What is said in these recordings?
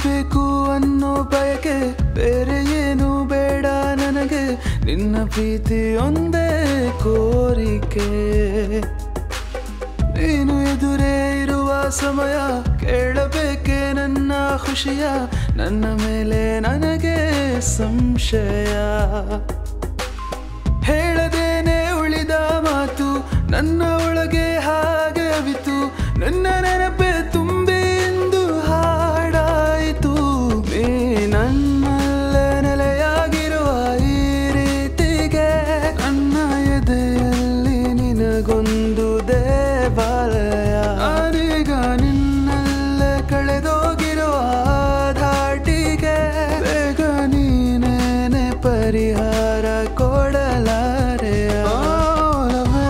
ಬೇಕು ಅನ್ನೋ ಬಯಕೆ ಬೇರೆ ಏನು ಬೇಡ ನನಗೆ ನಿನ್ನ ಪ್ರೀತಿ ಒಂದೇ ಕೋರಿಕೆ ನೀನು ಎದುರೇ ಇರುವ ಸಮಯ ಕೇಳಬೇಕೆ ನನ್ನ ಖುಷಿಯ ನನ್ನ ಮೇಲೆ ನನಗೆ ಸಂಶಯ ಹೇಳದೇನೆ ಉಳಿದ ಮಾತು ನನ್ನ ಒಳಗೆ ಹಾಗೆ ಅವಿತು ನನ್ನ ನೆನಪೆ ತುಂಬಿ ಎಂದು ಹಾಡಾಯಿತು ನೀ ನನ್ನಲ್ಲೇ ನೆಲೆಯಾಗಿರುವ ಈ ರೀತಿಗೆ ನನ್ನ ಎದೆಯಲ್ಲಿ ನಿನಗೊಂದು ದೇವಾಲಯ ನಾನೀಗ ನಿನ್ನಲ್ಲೇ ಕಳೆದೋಗಿರುವ ಧಾಟಿಗೆ ಬೇಗ ನೀನೇನೆ ಪರಿಹಾರ ಕೊಡಲಾರೆಯ ಓಲವೇ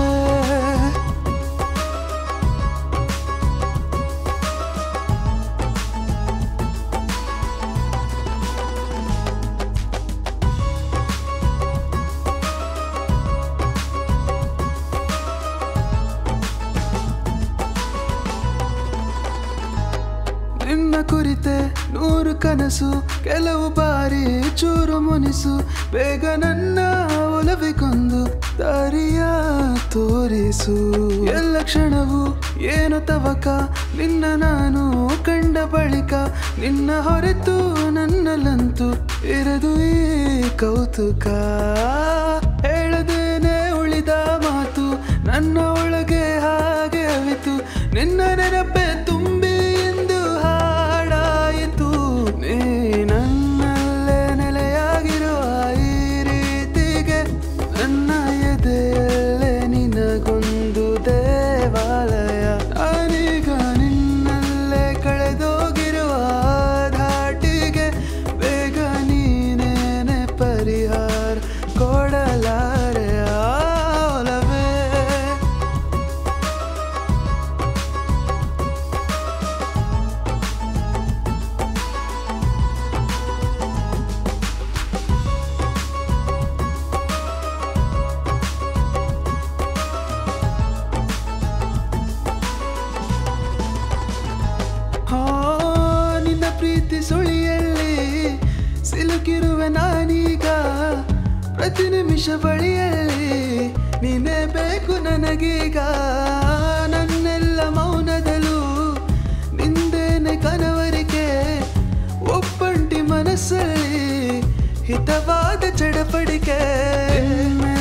ನಿನ್ನ ಕುರಿತೆ ನೂರು ಕನಸು ಕೆಲವು ಬಾರಿ ಚೂರು ಮುನಿಸು ಬೇಗ ನನ್ನ ಒಲವಿಗೊಂದು ದಾರಿಯ ತೋರಿಸು ಎಲ್ಲ ಕ್ಷಣವು ಏನು ತವಕ ನಿನ್ನ ನಾನು ಕಂಡ ಬಳಿಕ ನಿನ್ನ ಹೊರತು ನನ್ನಲ್ಲಂತೂ ಇರದು ಈ ಕೌತುಕ ಹೇಳದೇನೆ ಉಳಿದ ಮಾತು ನನ್ನ ಒಳಗೆ ಹಾಗೆ ಅವಿತು ನಿನ್ನ ನೆನಪೆ ತುಂಬಿ ಎಂದು ಹಾಡಾಯಿತು ನೀ ನನ್ನಲ್ಲೇ ನೆಲೆಯಾಗಿರುವ ಈ ರೀತಿಗೆ ನನ್ನ ಎದೆಯಲ್ಲೇ ನಿನಗೊಂದು ದೇವಾಲಯ ನಾನೀಗ ನಿನ್ನಲ್ಲೇ ಕಳೆದೋಗಿರುವ ಧಾಟಿಗೆ ಬೇಗ ನೀನೇನೆ ಪರಿಹಾರ ಕೊಡಲಾರೆಯ ಒಲವೇ ಹೋ ನಿನ್ನ ಪ್ರೀತಿ ಸುಳಿಯಲ್ಲಿ ಸಿಲುಕಿರುವೆ ನಾನೀಗ ಪ್ರತಿ ನಿಮಿಷ ಬಳಿಯಲ್ಲಿ ನೀನೇ ಬೇಕು ನನಗೀಗ ನನ್ನೆಲ್ಲ ಮೌನದಲ್ಲೂ ನಿಂದೇನೆ ಕನವರಿಕೆ ಒಪ್ಪಂಟಿ ಮನಸ್ಸಲ್ಲಿ ಹಿತವಾದ ಚಡಪಡಿಕೆ